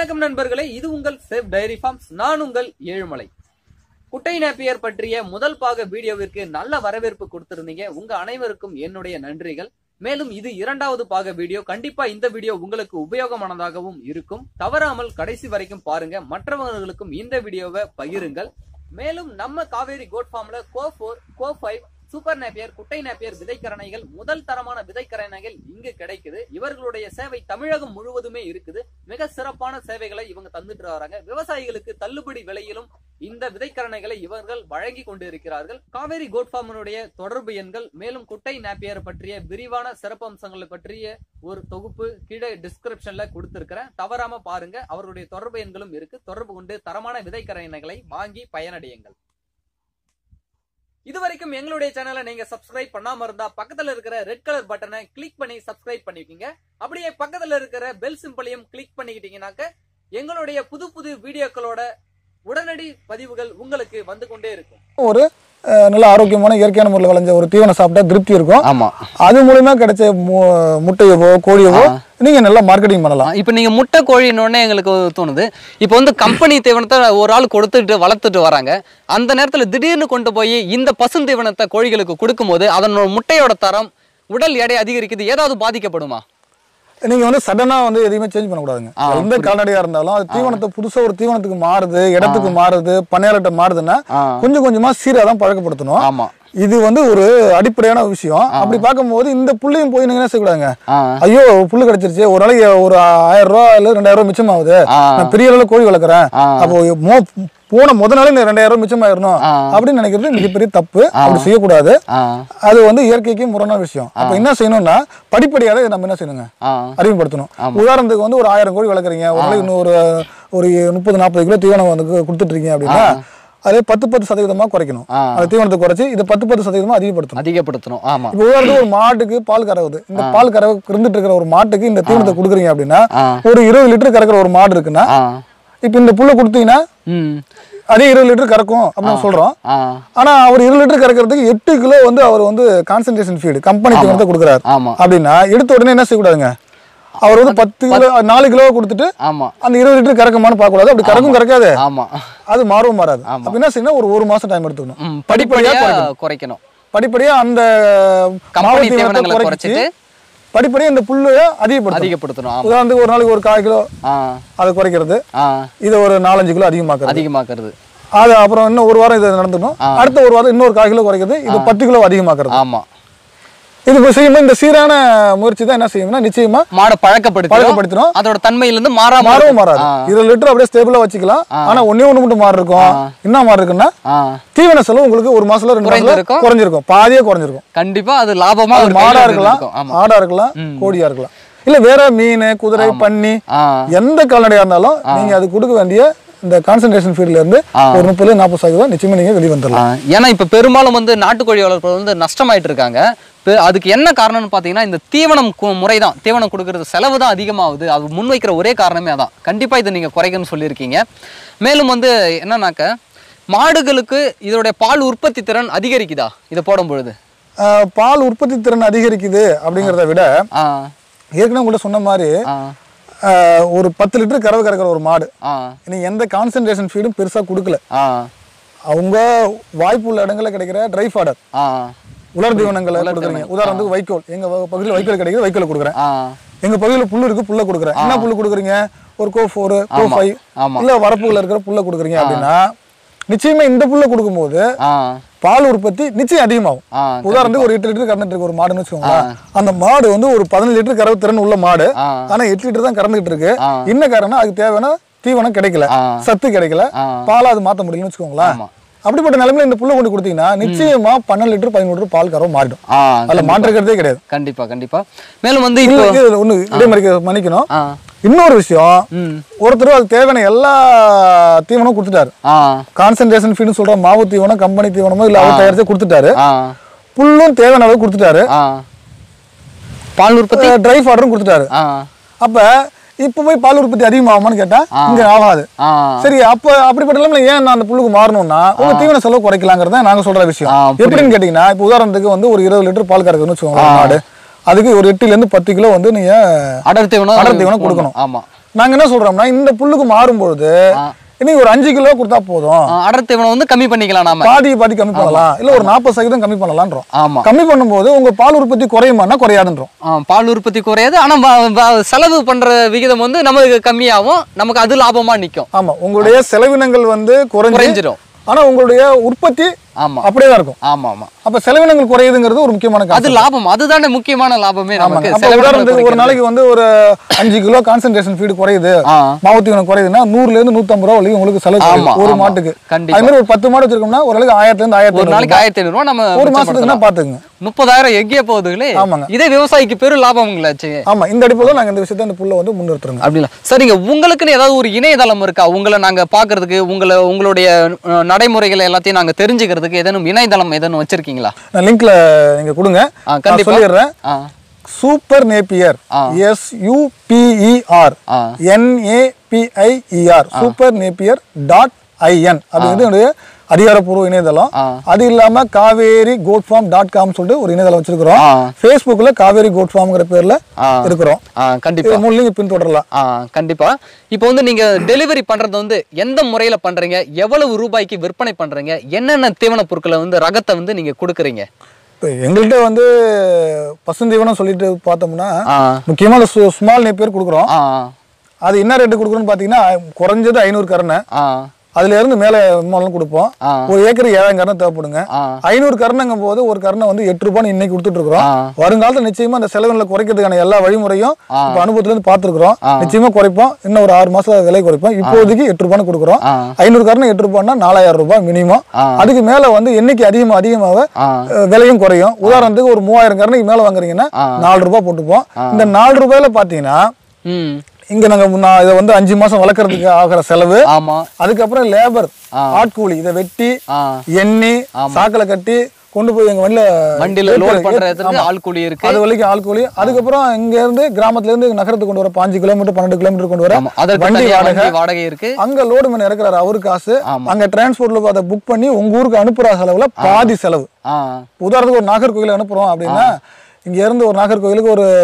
வணக்கம் நண்பர்களே இது உங்கள் சேஃப் டைரி ஃபார்ம்ஸ் நான் உங்கள் ஏழுமலை குட்டை நேப்பியர் பற்றிய முதல் பாக வீடியோவிற்கு நல்ல வரவேற்பு கொடுத்திருந்தீங்க உங்க அனைவருக்கும் என்னுடைய நன்றிகள் மேலும் இது இரண்டாவது பாக வீடியோ கண்டிப்பா இந்த வீடியோ உங்களுக்கு உபயோகமானதாகவும் இருக்கும் தவறாமல் கடைசி வரைக்கும் பாருங்க மற்றவர்களுக்கும் இந்த வீடியோவை பகிருங்கள் மேலும் நம்ம காவேரி கோட் ஃபார்ம்ல Co four Co five super Napier குட்டை நேப்பியர் விதைக்கரணைகள் முதல் தரமான விதைக்கரணைகள் இங்கு கிடைக்குது இவர்களுடைய சேவை தமிழகம் முழுவதுமே இருக்குது மிக சிறப்பான சேவைகளை இவங்க தந்துட்டு வராங்க விவசாயிகளுக்கு தள்ளுபடி விலையிலும் இந்த விதைக்கரணைகளை இவர்கள் வழங்கி கொண்டு இருக்கிறார்கள் காவேரி கோட் ஃபார்மனுடைய தொடர்பு எண்கள் மேலும் குட்டை நேப்பியர் பற்றிய விரிவான சிறப்பம்சங்களை பற்றிய ஒரு தொகுப்பு கீழே டிஸ்கிரிப்ஷன்ல கொடுத்திருக்கிறேன் தவறாம பாருங்க அவருடைய தொடர்பு எண்களும் இருக்கு தொடர்பு கொண்டு தரமான விதைக்கரணைகளை வாங்கி பயனடையுங்கள் இதுவரைக்கும் எங்களுடைய சேனலை நீங்க சப்ஸ்கிரைப் பண்ணாம இருந்தா பக்கத்துல இருக்கிற ரெட் கலர் பட்டனை கிளிக் பண்ணி சப்ஸ்கிரைப் பண்ணிக்கோங்க அப்படியே பக்கத்துல இருக்கிற பெல் சிம்பிளையும் கிளிக் பண்ணிக்கிட்டீங்கன்னாக்க எங்களுடைய புது புது வீடியோக்களோட உடனடி பதிவுகள் உங்களுக்கு வந்து கொண்டே இருக்கும் ஒரு அஹ், நல்ல ஆரோக்கியமான இயற்கையான முறையில் விளைஞ்ச ஒரு தீவனம் சாப்பிட்டா திருப்தி இருக்கும் ஆமா அது மூலியமா கிடைச்ச மு- முட்டையவோ கோழியவோ நீங்க நல்லா மார்க்கெட்டிங் பண்ணலாம் இப்போ நீங்க முட்டை கோழின்னொடனே எங்களுக்கு தோணுது இப்போ வந்து கம்பெனி தீவனத்தை ஒரு ஆள் கொடுத்துட்டு வளர்த்துட்டு வராங்க அந்த நேரத்துல திடீர்னு கொண்டு போய் இந்த பசுந்தீவனத்தை கோழிகளுக்கு கொடுக்கும்போது அதனோட முட்டையோட தரம் உடல் எடை அதிகரிக்குது ஏதாவது பாதிக்கப்படுமா நீங்க வந்து சடனா வந்து எதையுமே சேஞ்ச் பண்ணக்கூடாதுங்க ஆ, எந்த கால்நடையா இருந்தாலும் அது தீவனத்தை புதுசா ஒரு தீவனத்துக்கு மாறுது இடத்துக்கு மாறுது பண்ணையாளர்கிட்ட மாறுதுன்னா ஆ. கொஞ்சம் கொஞ்சமா சீரா தான் பழக்கப்படுத்தணும் ஆமா இது வந்து ஒரு அடிப்படையான விஷயம் அப்படி பார்க்கும்போது இந்த புள்ளையும் போய் நீங்க என்ன செய்யக்கூடாதுங்க ஆ ஐயோ புல்லு கிடைச்சிருச்சு ஒரு நாளைக்கு ஒரு ஆயிரம் ரூபா இல்ல ரெண்டாயிரம் ரூபாய் மிச்சமாகுது ஆ. நான் பெரிய அளவுல கோழி வளர்க்குறேன் ஆ. அப்போ மோ போன முத நாளே இந்த ரெண்டாயிரம் ரூபாய் மிச்சமாயிரணும் ஆ. அப்படின்னு நினைக்கிறது மிகப்பெரிய தப்பு அப்படி செய்யக்கூடாது ஆ அது வந்து இயற்கைக்கு முரணான விஷயம் அப்ப என்ன செய்யணும்னா படிப்படியாக இதை நம்ம என்ன செய்யணுங்க ஆ அறிமுகப்படுத்தணும் உதாரணத்துக்கு வந்து ஒரு ஆயிரம் கோழி வளர்க்குறீங்க ஒரு நாளைக்கு இன்னும் ஒரு ஒரு முப்பது நாற்பது கிலோ தீவனம் வந்து கொடுத்துட்டு இருக்கீங்க அப்படின்னா அதே பத்து பத்து சதவீதமா குறைக்கணும் ஆ. அந்த தீவனத்தை குறைச்சி இதை பத்து பத்து சதவீதமா அதிகப்படுத்தணும் அதிகப்படுத்தணும் ஆமா இப்போ உதாரணத்துக்கு ஒரு மாட்டுக்கு பால் கறவுது இந்த பால் கறவை இருந்துட்டு இருக்கிற ஒரு மாட்டுக்கு இந்த தீவனத்தை கொடுக்குறீங்க அப்படின்னா ஆ. ஒரு இருபது லிட்டர் கறக்கிற ஒரு மாடு இருக்குன்னா ஆ இப்போ இந்த புல்லை கொடுத்தீங்கன்னா ம் அதே இருபது லிட்டர் கறக்கும் அப்படின்னு சொல்றோம் ஆ ஆனா அவர் இருபது லிட்டர் கறக்கிறதுக்கு எட்டு கிலோ வந்து அவர் வந்து கான்சன்ட்ரேஷன் ஃபீடு கம்பெனி தீவனத்தை கொடுக்குறாரு ஆமா அப்படின்னா எடுத்த உடனே என்ன செய்யக்கூடாதுங்க அவர் வந்து பத்து கிலோ நாலு கிலோ கொடுத்துட்டு ஆமா அந்த இருபது லிட்டர் கறக்குமான்னு பார்க்க கூடாது அப்படி கறக்கும் கறக்காது ஆமா அது மாறவும் மாறாது அப்ப என்ன செய்யணும் ஒரு ஒரு மாசம் டைம் எடுத்துக்கணும் ம் படிப்படியா குறைக்கணும் படிப்படியா அந்த கம்பெனி மாவு தீவனத்தை தீவனங்களை குறைச்சிட்டு குறைச்சிட்டு படிப்படியா இந்த புல்லைய அதிகப்படுத்தணும் அதிகப்படுத்தணும் ஆமா உதாரணத்துக்கு ஒரு நாளைக்கு ஒரு கால் கிலோ ஆ அதை குறைக்கிறது ஆ இதை ஒரு நாலஞ்சு கிலோ அதிகமாக்குறது அதிகமாக்குறது அது அப்புறம் இன்னும் ஒரு வாரம் இது நடந்துடும் அடுத்த ஒரு வாரம் இன்னொரு கால் கிலோ குறைக்கிறது இது பத்து கிலோ அதிகமாக்குறது ஆமா இது இப்ப செய்யும்போது இந்த சீரான முயற்சி தான் என்ன செய்யும்னா நிச்சயமா மாடை பழக்கப்படுத்தி பழக்கப்படுத்திடும் அதோட தன்மையிலிருந்து மாறாம மாறவும் இருக்கும். மாறாது இருபது லிட்டர் அப்படியே ஸ்டேபிளா வச்சுக்கலாம் ஆனா ஒண்ணே ஒண்ணு மட்டும் மாறி இருக்கும் என்ன மாறி இருக்குன்னா ஆ தீவன செலவு உங்களுக்கு ஒரு மாசத்துல ரெண்டு மாசத்துல குறைஞ்சிருக்கும். குறைஞ்சிருக்கும் பாதியே குறைஞ்சிருக்கும் கண்டிப்பா அது லாபமா அது ஒரு மாடா கையில இருக்கலாம் இருக்கும். ஆமா ஆடா இருக்கலாம் கோழியா இருக்கலாம் இல்ல வேற மீன் குதிரை பன்னி ஆ எந்த கால்நடையா இருந்தாலும் நீங்க அது கொடுக்க வேண்டிய இந்த கான்சன்ட்ரேஷன் ஃபீல்ட்ல இருந்து ஒரு முப்பது நாற்பது சதவீதம் நிச்சயமா நீங்க வெளியே வந்துடலாம் ஆ, ஏன்னா இப்ப பெரும்பாலும் வந்து நாட்டுக்கோழி வளர்ப்பது வந்து நஷ்டமாயிட்டு இருக்காங்க பெ- அதுக்கு என்ன காரணம்னு பாத்தீங்கன்னா இந்த தீவனம் முறை தான் தீவனம் கொடுக்கறது செலவு தான் அதிகமாகுது அது முன்வைக்கிற ஒரே காரணமே அதான் கண்டிப்பா இதை நீங்க குறைக்கணும்னு சொல்லியிருக்கீங்க மேலும் வந்து என்னன்னாக்க மாடுகளுக்கு இதோடைய பால் உற்பத்தி திறன் அதிகரிக்குதா இதை போடும் பொழுது ஆஹ் பால் உற்பத்தி திறன் அதிகரிக்குது அப்படிங்கிறத விட ஆ ஏற்கனவே உங்கள்ட்ட சொன்ன மாதிரி ஆ ஆஹ் ஒரு பத்து லிட்டர் கறவை கறக்கிற ஒரு மாடு ஆ நீங்க எந்த கான்சன்ட்ரேஷன் ஃபீடும் பெருசா கொடுக்கல ஆ அவங்க வாய்ப்பு உள்ள இடங்கள்ல கிடைக்கிற ட்ரை ஃபாடர் ஆ உலர் தீவனங்களை கொடுக்குறீங்க உதாரணத்துக்கு வைக்கோல் எங்க வ- பகுதியில் வைக்கோல் கிடைக்குது வைக்கோல் கொடுக்குறேன் ஆ எங்க பகுதியில் புல்லு இருக்கு புல்ல கொடுக்குறேன் என்ன புல்லு கொடுக்குறீங்க ஒரு கோ ஃபோர் கோ ஃபைவ் ஆமா. இல்ல வரப்புல இருக்கிற புல்ல கொடுக்குறீங்க அப்படின்னா நிச்சயமா இந்த புல்ல கொடுக்கும்போது ஆ பால் உற்பத்தி நிச்சயம் அதிகமாகும் ஆ உதாரணத்துக்கு ஒரு எட்டு லிட்டர் கறந்துட்டு இருக்கு ஒரு மாடுன்னு வச்சுக்கோங்களேன் அந்த மாடு வந்து ஒரு பதினஞ்சு லிட்டர் கறவு திறன் உள்ள மாடு ஆ ஆனா எட்டு லிட்டர் தான் கறந்துட்டு இருக்கு ஆ. என்ன காரணம் அதுக்கு தேவையான தீவனம் கிடைக்கல ஆ. சத்து கிடைக்கல ஆ. பாலா அது மாத்த முடியலன்னு வச்சுக்கோங்களேன் ஆமா. அப்படிப்பட்ட நிலைமையில இந்த புல்ல கொண்டு கொடுத்தீங்கன்னா நிச்சயமா பன்னெண்டு லிட்டர் பதினோரு லிட்டர் பால் கறவை மாறிடும் ஆ அதுல மாற்றுக்கிறதே கிடையாது கண்டிப்பா கண்டிப்பா மேலும் வந்து இல்ல, இப்போ இதுல ஒண்ணு இடைமறிக்க மன்னிக்கணும் ஆ இன்னொரு விஷயம் ம் ஒருத்தர் அது தேவையான எல்லா தீவனமும் கொடுத்துட்டாரு ஆ கான்சன்ட்ரேஷன் ஃபீட்னு சொல்ற மாவு தீவனம் கம்பெனி தீவனமோ இல்ல அவர் தயாரிச்சு கொடுத்துட்டாரு ஆ புல்லும் தேவையான அளவு கொடுத்துட்டாரு ஆ பால் உற்பத்தி ட்ரை ஃபாடரும் கொடுத்துட்டாரு ஆ அப்ப இப்ப போய் பால் உற்பத்தி அதிகமாகுமான்னு கேட்டா இங்க ஆகாது ஆ சரி அப்ப அப்படிப்பட்ட நிலைமையில ஏன் நான் அந்த புல்லுக்கு மாறணும்னா உங்க தீவன செலவு குறைக்கலாங்கிறத நாங்க சொல்ற விஷயம் ஆ, எப்படின்னு கேட்டீங்கன்னா இப்ப உதாரணத்துக்கு வந்து ஒரு இருபது லிட்டர் பால் கறக்குன்னு வச்சுக்கோங்க ஒரு மாடு அதுக்கு ஒரு எட்டுல இருந்து பத்து கிலோ வந்து நீங்க அடர் தீவனம் அடர் தீவனம் கொடுக்கணும். ஆமா நாங்க என்ன சொல்றோம்னா இந்த புல்லுக்கு மாறும்பொழுது ஆ. இன்னைக்கு ஒரு அஞ்சு கிலோ கொடுத்தா போதும் ஆ, அடர் தீவனம் வந்து கம்மி பண்ணிக்கலாம் நாம பாதி பாதி கம்மி பண்ணலாம் இல்ல ஒரு நாற்பது சதவீதம் கம்மி பண்ணலாம்ன்றோம் ஆமா கம்மி பண்ணும்போது உங்க பால் உற்பத்தி குறையுமானா குறையாதுன்றோம் ஆ, பால் உற்பத்தி குறையாது ஆனா வ- வ- செலவு பண்ற விகிதம் வந்து நமக்கு கம்மியாகும் நமக்கு அது லாபமா நிக்கும் ஆமா உங்களுடைய செலவினங்கள் வந்து குறைஞ்சு குறைஞ்சிரும் ஆனா உங்களுடைய உற்பத்தி ஆமா அப்படியே தான் இருக்கும் ஆமா ஆமா அப்ப செலவினங்கள் குறையுதுங்கிறது ஒரு முக்கியமான அது காரணம் லாபம் அதுதானே முக்கியமான லாபமே நமக்கு அப்ப செலவினங்களை உதாரணத்துக்கு ஒரு குறைக்கிறது. நாளைக்கு வந்து ஒரு அஞ்சு கிலோ கான்சென்ட்ரேஷன் ஃபீடு குறையுது ஆ மாவுத்தீவனம் குறையுதுன்னா நூறுல இருந்து நூத்தம்பது ரூபா வரைக்கும் உங்களுக்கு செலவு ஆமா, குறையும் ஒரு ஆமா. மாட்டுக்கு கண்டிப்பா. அது மாதிரி ஒரு பத்து மாடு வச்சிருக்கோம்னா ஓரளவுக்கு ஆயிரத்துல இருந்து ஆயிரத்தி ஒரு நாளைக்கு ஆயிரத்தி ஐநூறு ரூபா நம்ம ஒரு மாசத்துக்குன்னா மிச்சப்படுத்தலாம். பாத்துங்க முப்பதாயிரம் எங்கேயே போகுதுங்களே ஆமாங்க. இதே விவசாயிக்கு பெரும் லாபங்களாச்சு ஆமா இந்த அடிப்படையில் நாங்க இந்த விஷயத்த இந்த புல்ல வந்து முன்னிறுத்துறோங்க அப்படிங்களா சரிங்க உங்களுக்குன்னு ஏதாவது ஒரு இணையதளம் இருக்கா உங்களை நாங்க பாக்குறதுக்கு உங்களை உங்களுடைய அஹ், நடைமுறைகளை எல்லாத்தையும் நாங்க தெரிஞ்சுக்கிறதுக்கு ஏதேனும் இணையதளம் ஏதேனும் வச்சிருக்கீங்களா நான் லிங்க்ல நீங்க கொடுங்க ஆ, நான் கண்டிப்பா. சொல்லிடுறேன் ஆ சூப்பர் நேப்பியர் ஆ. எஸ் யூபிஇஆர் ஆ N A P I E R super Napier dot I N அப்படிங்கிறது என்னுடைய அதிகாரப்பூர்வ இணையதளம் ஆ. அது இல்லாம Kaveri goat farm dot com சொல்லிட்டு ஒரு இணையதளம் வச்சிருக்கிறோம் ஆ. ஃபேஸ்புக்ல காவேரி கோட் ஃபார்ம்ங்கிற பேர்ல ஆ. இருக்கிறோம் ஆ கண்டிப்பா இது மூணு நீங்க பின்தொடரலாம் ஆ கண்டிப்பா இப்போ வந்து நீங்க டெலிவரி பண்றது வந்து எந்த முறையில பண்றீங்க எவ்வளவு ரூபாய்க்கு விற்பனை பண்றீங்க என்னென்ன தீவன பொருட்களை வந்து ரகத்தை வந்து நீங்க கொடுக்குறீங்க இப்போ எங்கள்கிட்ட வந்து பசுந்தீவனம் சொல்லிட்டு பார்த்தோம்னா ஆ முக்கியமா ஸ்மால் நேப்பியர் கொடுக்குறோம் ஆ அது என்ன ரேட்டு கொடுக்குறோம்னு பார்த்தீங்கன்னா குறைஞ்சது ஐநூறு கரணை ஆ அதுல இருந்து மேலே விமானம் கொடுப்போம் ஆ. ஒரு ஏக்கருக்கு ஏழாயிரம் கரணை தேவைப்படுங்க ஆ ஐநூறு கரணங்கும் போது ஒரு கரணை வந்து எட்டு ரூபான்னு இன்னைக்கு கொடுத்துட்டு இருக்கிறோம் ஆ. வருங்காலத்துல நிச்சயமா அந்த செலவுகளை குறைக்கிறதுக்கான எல்லா வழிமுறையும் ஆ. இப்ப அனுபவத்துல இருந்து பார்த்துருக்கிறோம் ஆ. நிச்சயமா குறைப்போம் இன்னும் ஒரு ஆறு மாசம் விலை குறைப்போம் இப்போதைக்கு எட்டு ரூபான்னு கொடுக்குறோம் ஆ ஐநூறு கரணை எட்டு ரூபான்னா நாலாயிரம் ரூபாய் மினிமம் ஆ. அதுக்கு மேல வந்து எண்ணிக்கை அதிகமாக அதிகமாக ஆ அஹ், விலையும் குறையும் உதாரணத்துக்கு ஒரு மூவாயிரம் கரணைக்கு மேல வாங்குறீங்கன்னா ஆ. நாலு ரூபாய் போட்டுப்போம் இந்த நாலு ரூபாயில பாத்தீங்கன்னா ம் இங்க நாங்க முன்னா இதை வந்து அஞ்சு மாசம் வளர்க்கறதுக்கு ஆகிற செலவு ஆமா அதுக்கப்புறம் லேபர் ஆ. ஆட்கூலி இதை வெட்டி ஆ எண்ணி சாக்கில் கட்டி கொண்டு போய் எங்க வண்டியில வண்டியில ஏத்து- லோட் ஏத்து- பண்றதுக்கு ஆமா. ஆள் கூலி இருக்கு அது வரைக்கும் ஆள் கூலி அதுக்கப்புறம் இங்க இருந்து கிராமத்துல இருந்து நகரத்துக்கு கொண்டு வர பாஞ்சு கிலோமீட்டர் பன்னெண்டு கிலோமீட்டர் கொண்டு வர ஆமா அதற்கு வண்டி தனியா வாடகை வண்டி வாடகை இருக்கு அங்க லோடு மேன் இறக்குறாரு அவரு காசு ஆமா. அங்க டிரான்ஸ்போர்ட்ல அதை புக் பண்ணி உங்க ஊருக்கு அனுப்புற செலவுல பாதி செலவு ஆ உதாரணத்துக்கு ஒரு நாகர்கோவில் அனுப்புறோம் அப்படின்னா இங்க இருந்து ஒரு நாகர்கோவிலுக்கு ஒரு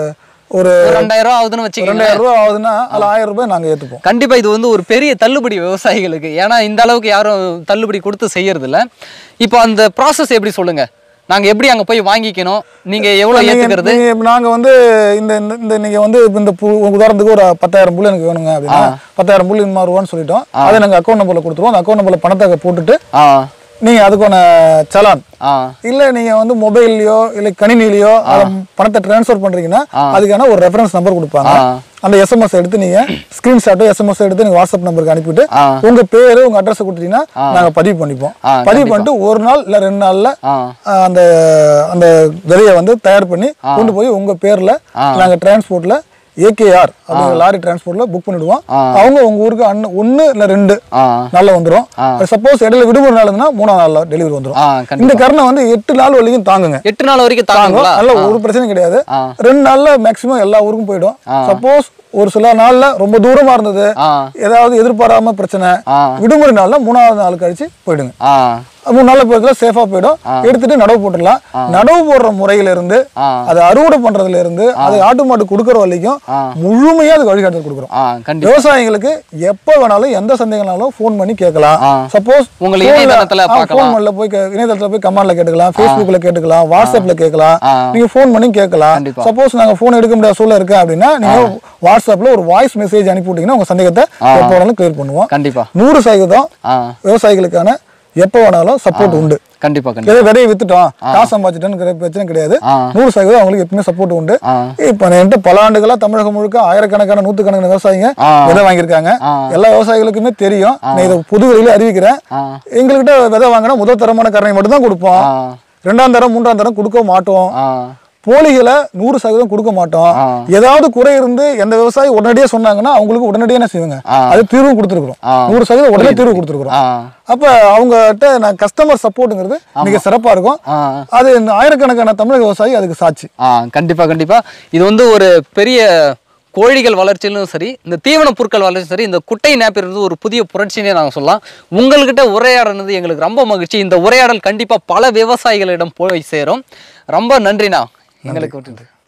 ஒரு ஒரு ரெண்டாயிரம் ரூபா ஆகுதுன்னு வச்சுக்கோங்க ரெண்டாயிரம் ரூபாய் ஆகுதுன்னா அதுல ஆயிரம் ரூபாய் நாங்க ஏத்துப்போம் கண்டிப்பா இது வந்து ஒரு பெரிய தள்ளுபடி விவசாயிகளுக்கு ஏன்னா இந்த அளவுக்கு யாரும் தள்ளுபடி கொடுத்து செய்யறது இல்ல இப்போ அந்த ப்ராசஸ் எப்படி சொல்லுங்க நாங்க எப்படி அங்க போய் வாங்கிக்கணும் நீங்க எவ்வளவு நீங்க- ஏத்துக்கிறது நீங்க இப்ப நாங்க வந்து இந்த இந்த- இந்த நீங்க வந்து இப்ப இந்த பு- உதாரணத்துக்கு ஒரு பத்தாயிரம் புல் எனக்கு வேணுங்க அப்படின்னா பத்தாயிரம் புல் இந்த ரூபான்னு சொல்லிட்டோம் அதை நாங்க அக்கௌண்ட் நம்பர்ல கொடுத்துருவோம் அந்த அக்கௌண்ட் நம்பர்ல பணத்தை போட்டுட்டு ஆ நீங்க அதுக்கான சலான் ஆ இல்ல நீங்க வந்து மொபைல்லயோ இல்ல கணினிலயோ அதை பணத்தை டிரான்ஸ்ஃபர் பண்றீங்கன்னா அதுக்கான ஒரு ரெஃபரன்ஸ் நம்பர் கொடுப்பாங்க ஆ. அந்த எஸ்எம்எஸ் எடுத்து நீங்க ஸ்கிரீன்ஷாட்டோ எஸ்எம்எஸ் எடுத்து நீங்க வாட்ஸ்அப் நம்பருக்கு அனுப்பிட்டு ஆ. உங்க பேரு உங்க அட்ரஸ் கொடுத்தீங்கன்னா நாங்க பதிவு பண்ணிப்போம் ஆ, பதிவு பண்ணிட்டு ஒரு நாள் இல்ல ரெண்டு நாள்ல ஆ ஆஹ் அந்த அந்த விதையை வந்து தயார் பண்ணி கொண்டு போய் உங்க பேர்ல நாங்க டிரான்ஸ்போர்ட்ல ஏகேஆர் அப்படிங்கிற லாரி டிரான்ஸ்போர்ட்ல புக் பண்ணிடுவோம் அவங்க உங்க ஊருக்கு அண்ணு ஒன்னு இல்ல ரெண்டு ஆ நாள்ல வந்துரும் சப்போஸ் இடையில விடுமுறை நாள் இருந்ததுன்னா மூணாம் நாள்ல டெலிவரி வந்துரும் ஆ இந்த கண்டிப்பா கரணை வந்து எட்டு நாள் வரைக்கும் தாங்குங்க எட்டு நாள் வரைக்கும் தாங்கும் தாங்குங்களா அதனால ஒரு பிரச்சனையும் கிடையாது ஆ. ரெண்டு நாள்ல மேக்சிமம் எல்லா ஊருக்கும் போயிடும் சப்போஸ் ஒரு சில நாள்ல ரொம்ப தூரமா இருந்தது ஆ ஏதாவது எதிர்பாராம பிரச்சனை ஆ விடுமுறை நாள்ல மூணாவது நாள் கழிச்சு போயிடுங்க ஆ மூணு நாள்ல போயிடுல சேஃபா போயிடும் எடுத்துட்டு நடவு போட்டுடலாம் நடவு போடுற முறையில இருந்து ஆ அதை அறுவடை பண்றதுல இருந்து அதை ஆட்டு மாடு கொடுக்கற வரைக்கும் ஆ. முழுமையா அதுக்கு வழிகாட்டல் கொடுக்குறோம் ஆ கண்டிப்பா விவசாயிகளுக்கு எப்ப வேணாலும் எந்த சந்தேகம்னாலும் ஃபோன் பண்ணி கேட்கலாம் ஆ. சப்போஸ் உங்களை இணையதளத்துல பார்க்கலாம். ஃபோன்ல போய் கே- இணையதளத்துல போய் கமெண்ட்ல கேட்டுக்கலாம் ஃபேஸ்புக்ல கேட்டுக்கலாம் வாட்ஸ்அப்ல கேட்கலாம் ஆ. நீங்க ஃபோன் பண்ணி கேட்கலாம் கண்டிப்பா. சப்போஸ் நாங்க ஃபோன் எடுக்க முடியாத சூழல் இருக்கு அப்படின்னா நீங்க வாட்ஸ்அப்ல ஒரு வாய்ஸ் மெசேஜ் அனுப்பி விட்டீங்கன்னா உங்க சந்தேகத்தை எப்போ வேணாலும் கிளியர் பண்ணுவோம் கண்டிப்பா நூறு சதவீதம் ஆ விவசாயிகளுக்கான எப்போ வேணாலும் சப்போர்ட் உண்டு கண்டிப்பா கண்டிப்பா ஏதோ விதையை வித்துட்டோம் காசு சம்பாதிச்சிட்டோன்னு பிரச்சனை கிடையாது ஆ. நூறு சதவீதம் அவங்களுக்கு எப்பவுமே சப்போர்ட் உண்டு ஆ இப்ப என்கிட்ட பல ஆண்டுகளா தமிழகம் முழுக்க ஆயிரக்கணக்கான நூத்துக்கணக்கான விவசாயிங்க ஆ. விதை வாங்கியிருக்காங்க ஆ. எல்லா விவசாயிகளுக்குமே தெரியும் நான் இதை புது வழியில அறிவிக்கிறேன் ஆ எங்ககிட்ட விதை வாங்கினா முதல் தரமான கரணை மட்டும் தான் கொடுப்போம் ஆ ரெண்டாம் தரம் மூன்றாம் தரம் கொடுக்க மாட்டோம் ஆ போலிகளை நூறு சதவீதம் கொடுக்க மாட்டோம் ஆ. ஏதாவது குறை இருந்து எந்த விவசாயி உடனடியா சொன்னாங்கன்னா அவங்களுக்கு உடனடியாக என்ன செய்வாங்க ஆ. அது தீர்வு கொடுத்துருக்குறோம் ஆ. நூறு சதவீதம் உடனே தீர்வு கொடுத்துருக்குறோம் ஆ அப்ப அவங்ககிட்ட நான் கஸ்டமர் சப்போர்ட்டுங்கிறது மிக சிறப்பா இருக்கும் ஆ அது இந்த ஆயிரக்கணக்கான தமிழக விவசாயி அதுக்கு சாட்சி ஆ கண்டிப்பா கண்டிப்பா இது வந்து ஒரு பெரிய கோழிகள் வளர்ச்சியிலும் சரி இந்த தீவன பொருட்கள் வளர்ச்சியும் சரி இந்த குட்டை நேப்பியர் வந்து ஒரு புதிய புரட்சினே நாங்கள் சொல்லலாம் உங்கள்கிட்ட உரையாடினது எங்களுக்கு ரொம்ப மகிழ்ச்சி இந்த உரையாடல் கண்டிப்பா பல விவசாயிகளிடம் போய் சேரும் ரொம்ப நன்றிண்ணா எங்களுக்கு விட்டு